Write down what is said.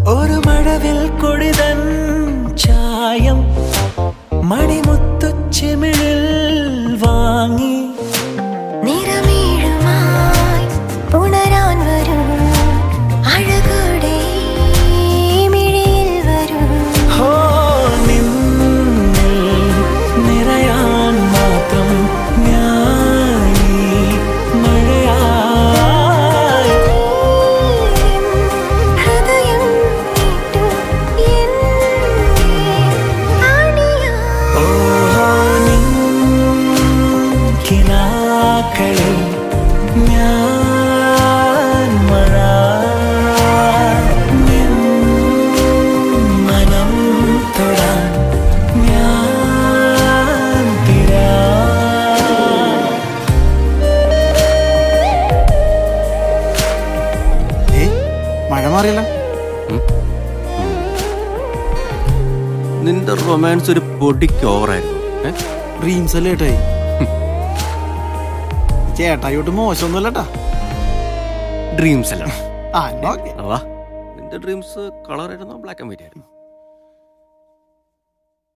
ഒരു മഴവിൽ കൊടിതൻ ചായം മണിമുത്തുച്ചിമിഴിൽ വാങ്ങി നിറമീഴുമായി പുണരാൻ വരും അഴകോടെ മിഴിയിൽ വരും ഹോ നിന്നിൽ നിറയാൻ മാത്രം ഞാനീ മഴയായി ഹൃദയം നീട്ടും എന്റെ ആണിയാ ഓ നിൻ കിനാക്കളിൽ ഞാൻ മഴ നിൻ മനം തൊടാൻ ഞാൻ തിരാ ഏയ് മഴ മാറിയല്ല നിന്റെ റൊമാൻസ് ഒരു പൊടിക്ക് ഓവറായിരുന്നു ഏ? ഡ്രീംസ് അല്ലേ ഏട്ടായി ചേട്ടായിയോട്ട് മോശമൊന്നുമല്ലട്ടാ ഡ്രീംസ് അല്ല ആ എന്നാ ഓക്കെ വാ നിന്റെ ഡ്രീംസ് കളർ ആയിരുന്നോ ബ്ലാക്ക് ആൻഡ് വൈറ്റ് ആയിരുന്നു